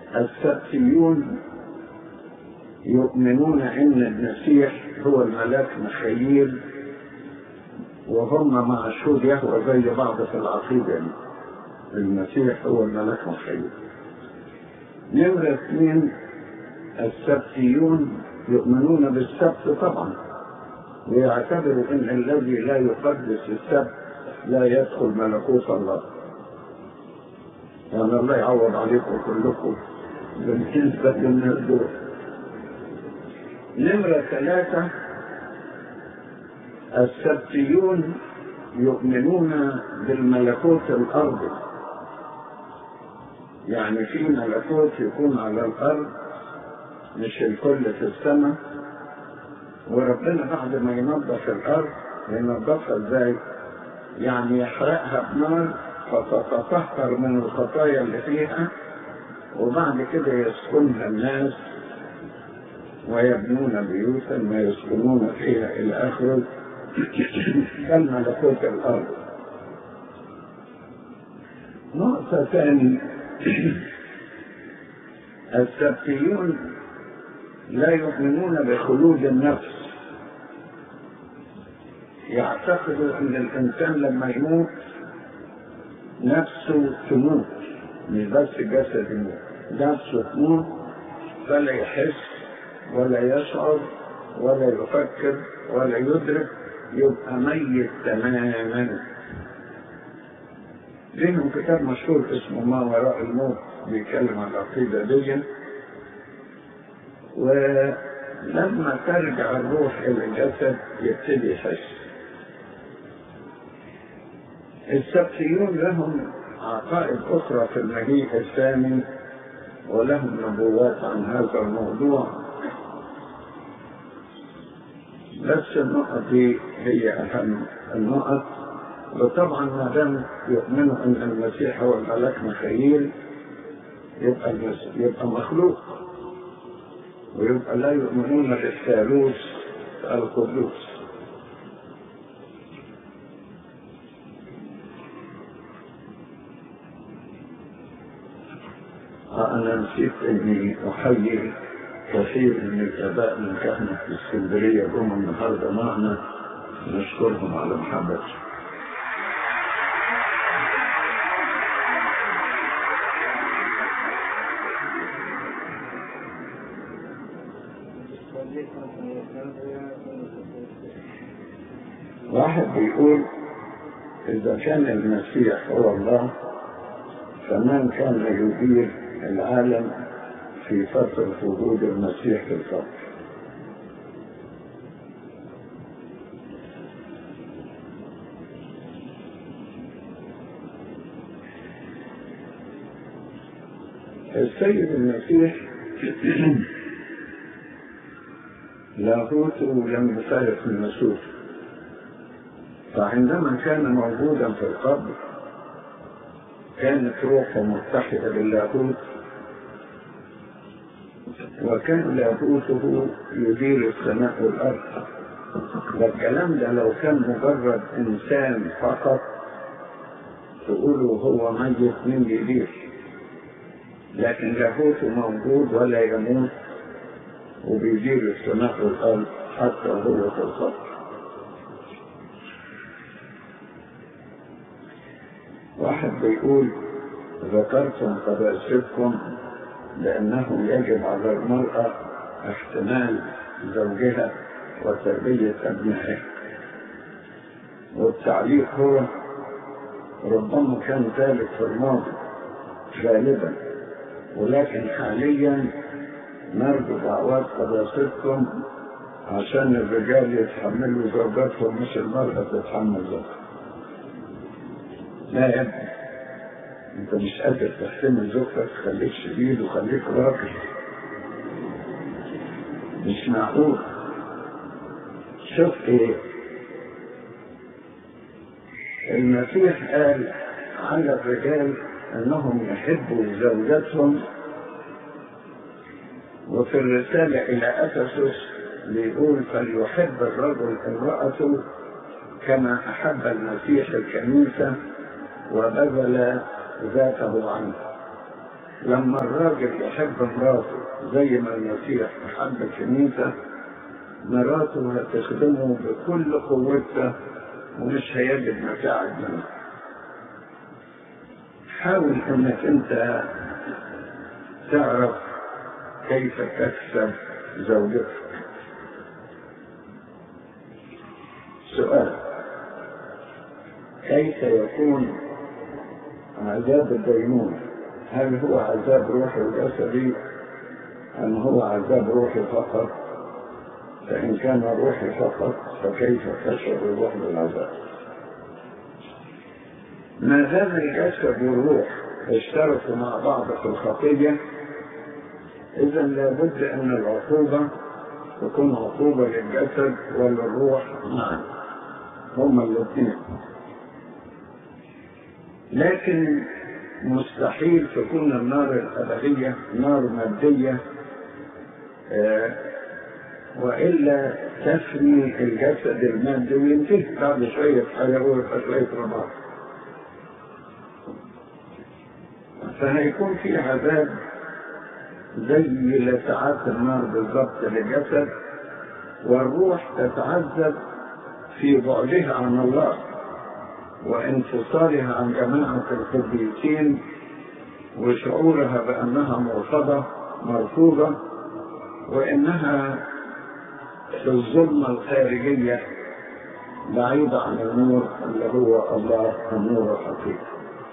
السبتيون يؤمنون ان المسيح هو الملاك مخيل وهم مع شهود يهوى زي بعض في العقيدة يعني. المسيح هو الملاك مخيل نمرة اثنين السبتيون يؤمنون بالسبت طبعا ويعتبروا ان الذي لا يقدس السبت لا يدخل ملكوت الله يعني الله يعوض عليكم كلكم بالنسبة للناس دول نمرة ثلاثة السبتيون يؤمنون بالملكوت الأرضي يعني في ملكوت يكون على الأرض مش الكل في السماء وربنا بعد ما ينظف الأرض ينظفها ازاي؟ يعني يحرقها بنار فتتطهر من الخطايا اللي فيها وبعد كده يسكنها الناس ويبنون بيوتا ويسكنون فيها إلى آخره كالملكوت الأرض نقطة ثانية السبتيون لا يؤمنون بخلود النفس يعتقدوا ان الانسان لما يموت نفسه تموت مش بس جسد يموت نفسه تموت فلا يحس ولا يشعر ولا يفكر ولا يدرك يبقى ميت تماما لهم كتاب مشهور اسمه ما وراء الموت بيتكلم عن العقيدة دي ولما ترجع الروح إلى الجسد يبتدي يحس السبتيون لهم عقائد أخرى في المجيء الثاني ولهم نبوات عن هذا الموضوع بس النقط دي هي أهم النقط وطبعا ما دام يؤمنوا أن المسيح هو الملاك مخيل يبقى يبقى مخلوق ويبقى لا يؤمنون بالثالوث القدوس أنا نسيت إني أحيي كثير من الآباء من كهنة الإسكندرية جم النهارده معنا نشكرهم على محبتهم. واحد بيقول إذا كان المسيح هو الله فمن كان يدير العالم في فترة وجود المسيح في القبر السيد المسيح لاهوته لم يفارق النسوس فعندما كان موجودا في القبر كانت روحه متحدة باللاهوت وكان لاهوته يدير السماء والأرض والكلام ده لو كان مجرد إنسان فقط تقولوا هو ميت من يدير لكن لاهوته موجود ولا يموت وبيدير السماء والأرض حتى هو في القبر واحد بيقول ذكرتم قداستكم لأنه يجب على المرأة احتمال زوجها وتربية أبنائها والتعليق هو ربما كان ذلك في الماضي غالبا ولكن حاليا نرجو دعوات قداستكم عشان الرجال يتحملوا زوجاتهم مش المرأة تتحمل زوجها لا يا ابني انت مش قادر تحتمل زوجتك خليك شديد وخليك راجل مش معقول شوف ايه المسيح قال على الرجال انهم يحبوا زوجاتهم وفي الرسالة إلى أفسس بيقول فليحب الرجل امرأته كما أحب المسيح الكنيسة وبذل ذاته عنه لما الراجل يحب مراته زي ما المسيح أحب الكنيسة مراته هتخدمه بكل قوتها ومش هيجد مساعد منها حاول انك انت تعرف كيف تكسب زوجتك سؤال كيف يكون عذاب الدينونة هل هو عذاب روحي وجسدي أم هو عذاب روحي فقط فإن كان روحي فقط فكيف تشعر الروح بالعذاب ما دام الجسد والروح اشتركوا مع بعض في الخطية إذا لابد أن العقوبة تكون عقوبة للجسد وللروح معا هما الاثنين لكن مستحيل تكون النار الأبدية نار مادية آه وإلا تفني الجسد المادي وينتهي بعد شوية حياة ويبقى شوية رماد فهيكون في عذاب زي لساعات النار بالضبط للجسد والروح تتعذب في بعدها عن الله وانفصالها عن جماعة القديسين وشعورها بأنها مرفضة مرفوضة وإنها في الظلمة الخارجية بعيدة عن النور اللي هو الله النور الحقيقي